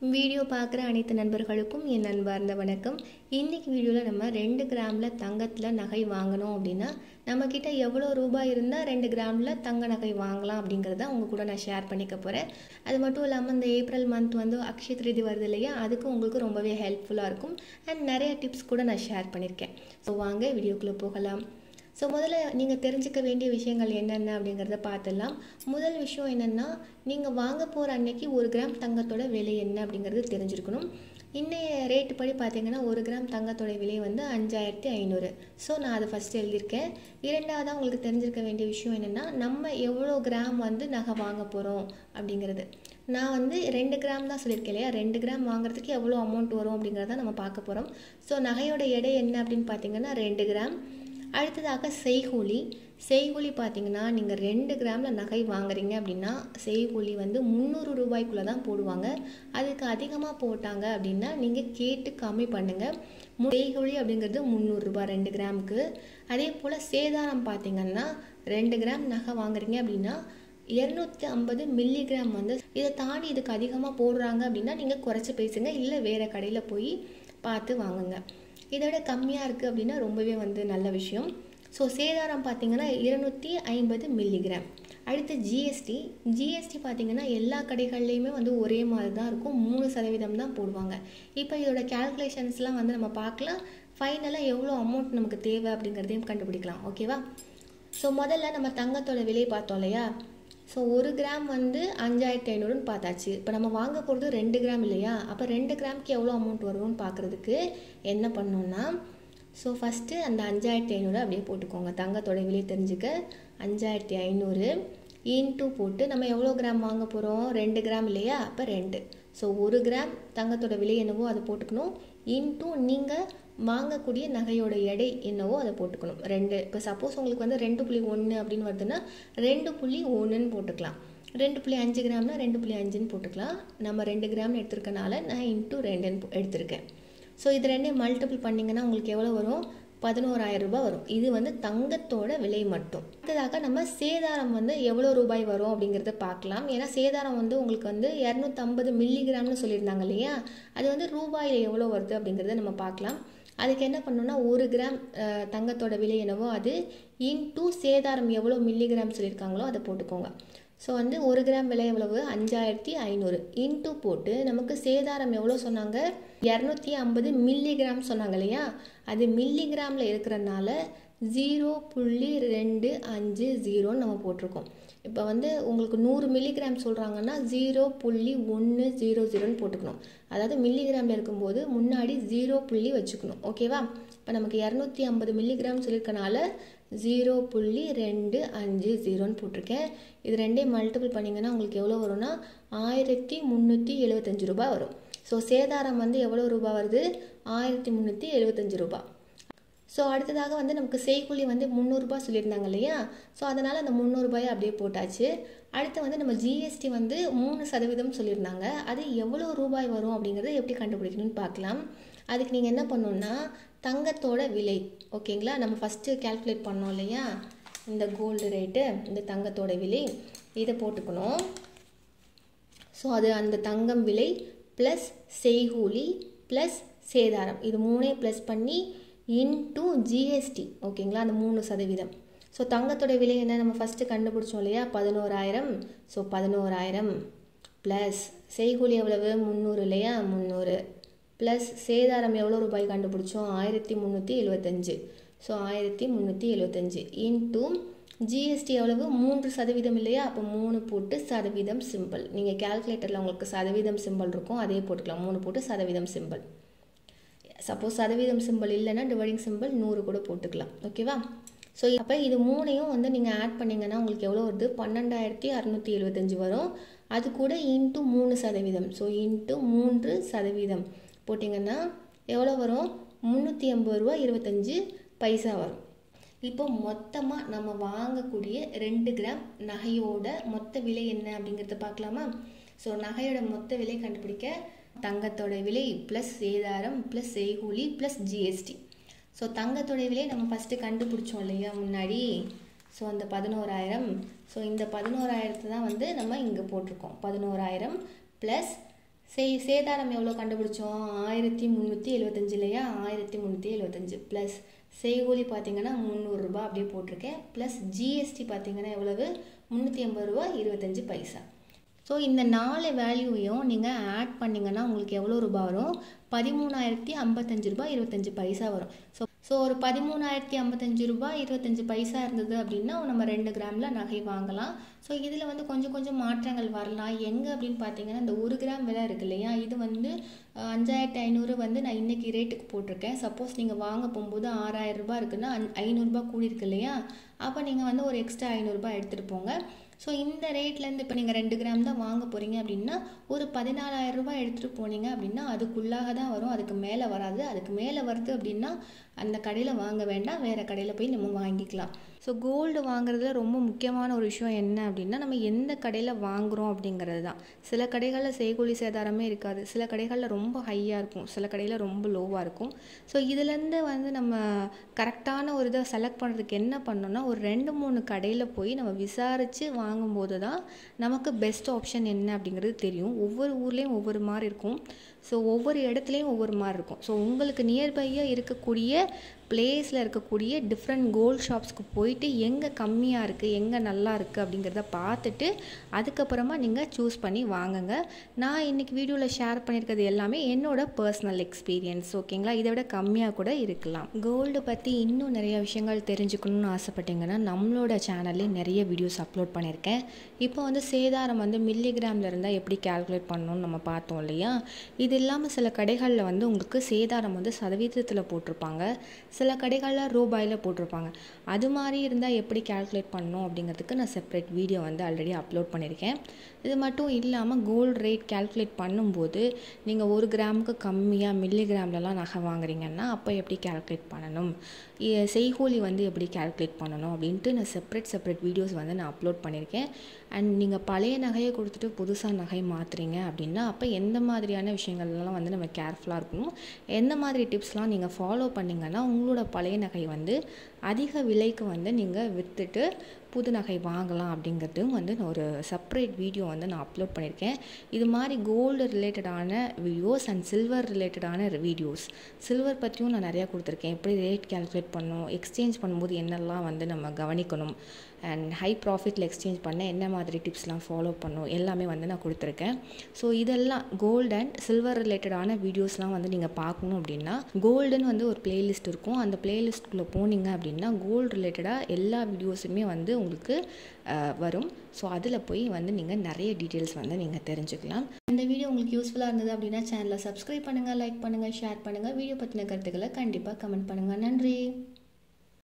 video பார்க்குற அனைத்து நண்பர்களுக்கும் என் அன்பார்ந்த வணக்கம் இன்றைக்கி வீடியோவில் நம்ம ரெண்டு கிராமில் தங்கத்தில் நகை வாங்கணும் அப்படின்னா நம்மக்கிட்ட எவ்வளோ ரூபாய் இருந்தால் ரெண்டு கிராமில் தங்க நகை வாங்கலாம் அப்படிங்கிறத உங்கள் கூட நான் ஷேர் பண்ணிக்க போகிறேன் அது மட்டும் இல்லாமல் இந்த ஏப்ரல் மந்த் வந்து அக்ஷய திருதி வருது இல்லையா அதுக்கு உங்களுக்கு ரொம்பவே ஹெல்ப்ஃபுல்லாக இருக்கும் அண்ட் நிறைய டிப்ஸ் கூட நான் ஷேர் பண்ணியிருக்கேன் ஸோ வாங்க வீடியோக்குள்ளே போகலாம் ஸோ முதல்ல நீங்கள் தெரிஞ்சுக்க வேண்டிய விஷயங்கள் என்னென்ன அப்படிங்கிறத பார்த்துடலாம் முதல் விஷயம் என்னென்னா நீங்கள் வாங்க போகிற அன்னைக்கு ஒரு கிராம் தங்கத்தோட விலை என்ன அப்படிங்கிறது தெரிஞ்சிருக்கணும் இன்னைய ரேட்டு படி பார்த்தீங்கன்னா ஒரு கிராம் தங்கத்தோட விலை வந்து அஞ்சாயிரத்தி ஐநூறு ஸோ நான் அதை ஃபஸ்ட்டு எழுதியிருக்கேன் இரண்டாவதாக உங்களுக்கு தெரிஞ்சிருக்க வேண்டிய விஷயம் என்னென்னா நம்ம எவ்வளோ கிராம் வந்து நகை வாங்க போகிறோம் அப்படிங்கிறது நான் வந்து ரெண்டு கிராம் தான் சொல்லியிருக்கேன் இல்லையா ரெண்டு கிராம் வாங்குறதுக்கு எவ்வளோ அமௌண்ட் வரும் அப்படிங்கிறத நம்ம பார்க்க போகிறோம் ஸோ நகையோட எடை என்ன அப்படின்னு பார்த்தீங்கன்னா ரெண்டு கிராம் அடுத்ததாக செய்கூலி செய்கூலி பார்த்தீங்கன்னா நீங்கள் ரெண்டு கிராமில் நகை வாங்குறீங்க அப்படின்னா செய்கூலி வந்து முந்நூறு ரூபாய்க்குள்ளே தான் போடுவாங்க அதுக்கு அதிகமாக போட்டாங்க அப்படின்னா நீங்கள் கேட்டு கம்மி பண்ணுங்கள் செய்கூலி அப்படிங்கிறது முந்நூறுரூபா ரெண்டு கிராமுக்கு அதே போல் சேதாரம் பார்த்தீங்கன்னா ரெண்டு கிராம் நகை வாங்குறீங்க அப்படின்னா இரநூத்தி ஐம்பது மில்லிகிராம் வந்து இதை தாண்டி இதுக்கு அதிகமாக போடுறாங்க அப்படின்னா நீங்கள் குறைச்சி பேசுங்க இல்லை வேறு கடையில் போய் பார்த்து வாங்குங்க இதோட கம்மியாக இருக்குது அப்படின்னா ரொம்பவே வந்து நல்ல விஷயம் ஸோ சேதாரம் பார்த்தீங்கன்னா இருநூற்றி ஐம்பது மில்லிகிராம் அடுத்து ஜிஎஸ்டி ஜிஎஸ்டி பார்த்தீங்கன்னா எல்லா கடைகள்லையுமே வந்து ஒரே மாதிரி தான் இருக்கும் மூணு சதவீதம் தான் போடுவாங்க இப்போ இதோட கேல்குலேஷன்ஸ்லாம் வந்து நம்ம பார்க்கலாம் ஃபைனலாக எவ்வளோ அமௌண்ட் நமக்கு தேவை அப்படிங்கிறதையும் கண்டுபிடிக்கலாம் ஓகேவா ஸோ முதல்ல நம்ம தங்கத்தோட விலை பார்த்தோம் இல்லையா ஸோ ஒரு கிராம் வந்து அஞ்சாயிரத்தி ஐநூறுன்னு பார்த்தாச்சு இப்போ நம்ம வாங்க போகிறது ரெண்டு கிராம் இல்லையா அப்போ ரெண்டு கிராமுக்கு எவ்வளோ அமௌண்ட் வரும்னு பார்க்குறதுக்கு என்ன பண்ணோன்னா ஸோ ஃபஸ்ட்டு அந்த அஞ்சாயிரத்தி ஐநூறு அப்படியே போட்டுக்கோங்க தங்கத்தோட விலை தெரிஞ்சுக்க அஞ்சாயிரத்தி ஐநூறு இன்டூ போட்டு நம்ம எவ்வளோ கிராம் வாங்க போகிறோம் ரெண்டு கிராம் இல்லையா அப்போ ரெண்டு ஸோ ஒரு கிராம் தங்கத்தோட விலை என்னவோ அதை போட்டுக்கணும் இன்டூ நீங்கள் வாங்கக்கூடிய நகையோட எடை என்னவோ அதை போட்டுக்கணும் ரெண்டு இப்போ சப்போஸ் உங்களுக்கு வந்து ரெண்டு புள்ளி ஒன்று அப்படின்னு வருதுன்னா ரெண்டு புள்ளி ஒன்றுன்னு போட்டுக்கலாம் ரெண்டு புள்ளி அஞ்சு கிராம்னா ரெண்டு புள்ளி அஞ்சுன்னு போட்டுக்கலாம் நம்ம ரெண்டு கிராம்னு எடுத்திருக்கனால நான் இன்ட்டு ரெண்டுன்னு எடுத்திருக்கேன் ஸோ இது ரெண்டையும் மல்டிபிள் பண்ணிங்கன்னா உங்களுக்கு எவ்வளோ வரும் பதினோராயிரம் ரூபாய் வரும் இது வந்து தங்கத்தோட விலை மட்டும் அடுத்ததாக நம்ம சேதாரம் வந்து எவ்வளோ ரூபாய் வரும் அப்படிங்கிறத பார்க்கலாம் ஏன்னா சேதாரம் வந்து உங்களுக்கு வந்து இரநூத்தம்பது மில்லிகிராம்னு சொல்லியிருந்தாங்க இல்லையா அது வந்து ரூபாயில் எவ்வளோ வருது அப்படிங்கிறத நம்ம பார்க்கலாம் அதுக்கு என்ன பண்ணணும்னா ஒரு கிராம் தங்கத்தோட விலை என்னவோ அது இன்டூ சேதாரம் எவ்வளோ மில்லிகிராம் சொல்லியிருக்காங்களோ அதை போட்டுக்கோங்க ஸோ வந்து ஒரு கிராம் விலை எவ்வளவு அஞ்சாயிரத்தி ஐநூறு இன்டூ போட்டு நமக்கு சேதாரம் எவ்வளோ சொன்னாங்க இரநூத்தி ஐம்பது மில்லிகிராம் சொன்னாங்க இல்லையா அது மில்லிகிராமில் இருக்கிறனால ஜீரோ புள்ளி ரெண்டு அஞ்சு ஜீரோன்னு நம்ம போட்டிருக்கோம் இப்போ வந்து உங்களுக்கு நூறு மில்லிகிராம் சொல்கிறாங்கன்னா ஜீரோ புள்ளி ஒன்று ஜீரோ ஜீரோன்னு போட்டுக்கணும் அதாவது மில்லிகிராமில் இருக்கும்போது முன்னாடி ஜீரோ புள்ளி வச்சுக்கணும் ஓகேவா இப்போ நமக்கு இரநூத்தி ஐம்பது மில்லிகிராம் சொல்லியிருக்கனால ஜீரோ புள்ளி ரெண்டு அஞ்சு ஜீரோன்னு போட்டிருக்கேன் இது ரெண்டையும் மல்டிபிள் பண்ணிங்கன்னா உங்களுக்கு எவ்வளோ வரும்னா ஆயிரத்தி முந்நூற்றி எழுபத்தஞ்சு ரூபா வரும் ஸோ சேதாரம் வந்து எவ்வளோ ரூபா வருது ஆயிரத்தி முந்நூற்றி எழுபத்தஞ்சு ரூபா ஸோ அடுத்ததாக வந்து நமக்கு செய்கூலி வந்து முந்நூறுரூபா சொல்லியிருந்தாங்க இல்லையா ஸோ அதனால் அந்த முந்நூறுபாயை அப்படியே போட்டாச்சு அடுத்து வந்து நம்ம ஜிஎஸ்டி வந்து மூணு சதவீதம் சொல்லியிருந்தாங்க அது எவ்வளோ ரூபாய் வரும் அப்படிங்கிறத எப்படி கண்டுபிடிக்கணும்னு பார்க்கலாம் அதுக்கு நீங்கள் என்ன பண்ணணுன்னா தங்கத்தோட விலை ஓகேங்களா நம்ம ஃபஸ்ட்டு கேல்குலேட் பண்ணோம் இல்லையா இந்த கோல்டு ரேட்டு இந்த தங்கத்தோட விலை இதை போட்டுக்கணும் ஸோ அது அந்த தங்கம் விலை ப்ளஸ் செய்கூலி ப்ளஸ் சேதாரம் இது மூணே ப்ளஸ் பண்ணி இன்டூ ஜிஎஸ்டி ஓகேங்களா அந்த மூணு சதவீதம் ஸோ தங்கத்தோட விலை என்ன நம்ம ஃபஸ்ட்டு கண்டுபிடிச்சோம் இல்லையா பதினோராயிரம் ஸோ பதினோராயிரம் ப்ளஸ் செய்கூலி எவ்வளவு முந்நூறு இல்லையா முந்நூறு ப்ளஸ் சேதாரம் எவ்வளோ ரூபாய் கண்டுபிடிச்சோம் ஆயிரத்தி முந்நூற்றி எழுபத்தஞ்சு ஸோ ஆயிரத்தி முந்நூற்றி எழுபத்தஞ்சு இன்டூ ஜிஎஸ்டி எவ்வளவு மூன்று சதவீதம் இல்லையா அப்போ மூணு போட்டு சதவீதம் சிம்பிள் நீங்கள் கேல்குலேட்டரில் உங்களுக்கு சதவீதம் சிம்பிள் இருக்கும் அதே போட்டுக்கலாம் மூணு போட்டு சதவீதம் சிம்பிள் சப்போஸ் சதவீதம் சிம்பிள் இல்லைன்னா டிவைடிங் சிம்பிள் நூறு கூட போட்டுக்கலாம் ஓகேவா ஸோ அப்போ இது மூணையும் வந்து நீங்கள் ஆட் பண்ணிங்கன்னா உங்களுக்கு எவ்வளோ வருது பன்னெண்டாயிரத்தி அறநூற்றி எழுபத்தஞ்சு வரும் அது கூட இன்ட்டு மூணு சதவீதம் ஸோ இன்ட்டு மூன்று சதவீதம் போட்டிங்கன்னா எவ்வளோ வரும் முந்நூற்றி ஐம்பது ரூபா இருபத்தஞ்சி பைசா வரும் இப்போ மொத்தமாக நம்ம வாங்கக்கூடிய ரெண்டு கிராம் நகையோட மொத்த விலை என்ன அப்படிங்கிறத பார்க்கலாமா ஸோ நகையோட மொத்த விலை கண்டுபிடிக்க தங்கத்தோட விலை ப்ளஸ் சேதாரம் ப்ளஸ் செய்கூலி ப்ளஸ் ஜிஎஸ்டி ஸோ தங்கத்தோட விலை நம்ம ஃபஸ்ட்டு கண்டுபிடிச்சோம் இல்லையா முன்னாடி ஸோ அந்த பதினோராயிரம் ஸோ இந்த பதினோராயிரத்தை தான் வந்து நம்ம இங்கே போட்டிருக்கோம் பதினோராயிரம் ப்ளஸ் சே சேதாரம் எவ்வளோ கண்டுபிடிச்சோம் ஆயிரத்தி முந்நூற்றி எழுபத்தஞ்சு இல்லையா ஆயிரத்தி முந்நூற்றி எழுபத்தஞ்சு ப்ளஸ் செய்கூலி பார்த்தீங்கன்னா முந்நூறுரூபா அப்படியே போட்டிருக்கேன் ப்ளஸ் ஜிஎஸ்டி பார்த்தீங்கன்னா எவ்வளவு முந்நூற்றி ஐம்பது ரூபா இருபத்தஞ்சு பைசா ஸோ இந்த நாலு வேல்யூவையும் நீங்கள் ஆட் பண்ணிங்கன்னா உங்களுக்கு எவ்வளோ ரூபாய் வரும் பதிமூணாயிரத்தி ஐம்பத்தஞ்சு ரூபாய் இருபத்தஞ்சு பைசா வரும் ஸோ ஸோ ஒரு பதிமூணாயிரத்தி ஐம்பத்தஞ்சு ரூபாய் இருபத்தஞ்சு பைசா இருந்தது அப்படின்னா நம்ம ரெண்டு கிராமில் நகை வாங்கலாம் ஸோ இதில் வந்து கொஞ்சம் கொஞ்சம் மாற்றங்கள் வரலாம் எங்கே அப்படின்னு பார்த்தீங்கன்னா இந்த ஒரு கிராம் விலை இருக்கு இல்லையா இது வந்து அஞ்சாயிரத்தி ஐநூறு வந்து நான் இன்றைக்கி ரேட்டுக்கு போட்டிருக்கேன் சப்போஸ் நீங்கள் வாங்க போகும்போது ஆறாயிரம் ரூபாய் இருக்குன்னா ஐநூறுரூபா கூடியிருக்கு இல்லையா அப்போ நீங்கள் வந்து ஒரு எக்ஸ்ட்ரா ஐநூறுரூபா எடுத்துகிட்டு போங்க ஸோ இந்த ரேட்லேருந்து இப்போ நீங்கள் ரெண்டு கிராம் தான் வாங்க போகிறீங்க அப்படின்னா ஒரு பதினாலாயிரம் ரூபாய் எடுத்துகிட்டு போனீங்க அப்படின்னா அதுக்குள்ளாக தான் வரும் அதுக்கு மேலே வராது அதுக்கு மேலே வருது அப்படின்னா அந்த கடையில் வாங்க வேண்டாம் வேறு கடையில் போய் நம்ம வாங்கிக்கலாம் ஸோ கோல்டு வாங்குறதுல ரொம்ப முக்கியமான ஒரு விஷயம் என்ன அப்படின்னா நம்ம எந்த கடையில் வாங்குகிறோம் அப்படிங்கிறது தான் சில கடைகளில் செய்கூலி சேதாரமே இருக்காது சில கடைகளில் ரொம்ப ஹையாக இருக்கும் சில கடையில் ரொம்ப லோவாக இருக்கும் ஸோ இதுலேருந்து வந்து நம்ம கரெக்டான ஒரு இதை செலக்ட் பண்ணுறதுக்கு என்ன பண்ணோம்னா ஒரு ரெண்டு மூணு கடையில் போய் நம்ம விசாரித்து வாங்கும்போது தான் நமக்கு பெஸ்ட் ஆப்ஷன் என்ன அப்படிங்கிறது தெரியும் ஒவ்வொரு ஊர்லேயும் ஒவ்வொரு மாதிரி இருக்கும் ஸோ ஒவ்வொரு இடத்துலையும் ஒவ்வொரு மாதிரி இருக்கும் ஸோ உங்களுக்கு நியர்பையாக இருக்கக்கூடிய பிளேஸில் இருக்கக்கூடிய டிஃப்ரெண்ட் கோல்ட் ஷாப்ஸ்க்கு போயிட்டு எங்கே கம்மியாக இருக்குது எங்கே நல்லா இருக்குது அப்படிங்கிறத பார்த்துட்டு அதுக்கப்புறமா நீங்கள் சூஸ் பண்ணி வாங்குங்க நான் இன்றைக்கி வீடியோவில் ஷேர் பண்ணியிருக்கிறது எல்லாமே என்னோட பர்சனல் எக்ஸ்பீரியன்ஸ் ஓகேங்களா இதை விட கம்மியாக கூட இருக்கலாம் கோல்டு பற்றி இன்னும் நிறைய விஷயங்கள் தெரிஞ்சுக்கணும்னு ஆசைப்பட்டீங்கன்னா நம்மளோட சேனல்லே நிறைய வீடியோஸ் அப்லோட் பண்ணியிருக்கேன் இப்போ வந்து சேதாரம் வந்து மில்லிகிராமில் இருந்தால் எப்படி கால்குலேட் பண்ணணும்னு நம்ம பார்த்தோம் இல்லையா இது இல்லாமல் சில கடைகளில் வந்து உங்களுக்கு சேதாரம் வந்து சதவீதத்தில் போட்டிருப்பாங்க சில கடைகளில் ரூபாயில் போட்டிருப்பாங்க அது மாதிரி இருந்தால் எப்படி கால்குலேட் பண்ணணும் அப்படிங்கிறதுக்கு நான் செப்பரேட் வீடியோ வந்து ஆல்ரெடி அப்லோட் பண்ணியிருக்கேன் இது மட்டும் இல்லாமல் கோல்டு ரேட் கால்குலேட் பண்ணும்போது நீங்கள் ஒரு கிராமுக்கு கம்மியாக மில்லிகிராம்லலாம் நகை வாங்குறீங்கன்னா அப்போ எப்படி கால்குலேட் பண்ணணும் செய்கூலி வந்து எப்படி கால்குலேட் பண்ணணும் அப்படின்ட்டு நான் செப்பரேட் செப்பரேட் வீடியோஸ் வந்து நான் அப்லோட் பண்ணியிருக்கேன் அண்ட் நீங்கள் பழைய நகையை கொடுத்துட்டு புதுசாக நகை மாற்றுறீங்க அப்படின்னா அப்போ எந்த மாதிரியான விஷயங்கள்லாம் வந்து நம்ம கேர்ஃபுல்லாக இருக்கணும் எந்த மாதிரி டிப்ஸ்லாம் நீங்கள் ஃபாலோ பண்ணிங்கன்னா உங்களோட பழைய நகை வந்து அதிக விலைக்கு வந்து நீங்கள் விற்றுட்டு புது நகை வாங்கலாம் அப்படிங்கிறதும் வந்து நான் ஒரு செப்பரேட் வீடியோ வந்து நான் அப்லோட் பண்ணியிருக்கேன் இது மாதிரி கோல்டு ரிலேட்டடான வீடியோஸ் அண்ட் சில்வர் ரிலேட்டடான வீடியோஸ் சில்வர் பற்றியும் நான் நிறையா கொடுத்துருக்கேன் எப்படி ரேட் கேல்குலேட் பண்ணணும் எக்ஸ்சேஞ்ச் பண்ணும்போது என்னெல்லாம் வந்து நம்ம கவனிக்கணும் அண்ட் ஹை ப்ராஃபிட்டில் எக்ஸ்சேஞ்ச் பண்ண என்ன மாதிரி டிப்ஸ்லாம் ஃபாலோ பண்ணணும் எல்லாமே வந்து நான் கொடுத்துருக்கேன் ஸோ இதெல்லாம் கோல்டு அண்ட் சில்வர் ரிலேட்டடான வீடியோஸ்லாம் வந்து நீங்கள் பார்க்கணும் அப்படின்னா கோல்டுன்னு வந்து ஒரு பிளேலிஸ்ட் இருக்கும் அந்த பிளேலிஸ்ட்குள்ளே போனீங்க அப்படின்னா கோல்டு ரிலேட்டடாக எல்லா வீடியோஸுமே வந்து உங்களுக்கு வரும் ஸோ அதில் போய் வந்து நீங்கள் நிறைய டீட்டெயில்ஸ் வந்து நீங்கள் தெரிஞ்சுக்கலாம் இந்த வீடியோ உங்களுக்கு யூஸ்ஃபுல்லாக இருந்தது அப்படின்னா சேனலை சப்ஸ்கிரைப் பண்ணுங்கள் லைக் பண்ணுங்கள் ஷேர் பண்ணுங்கள் வீடியோ பற்றின கருத்துக்களை கண்டிப்பாக கமெண்ட் பண்ணுங்கள் நன்றி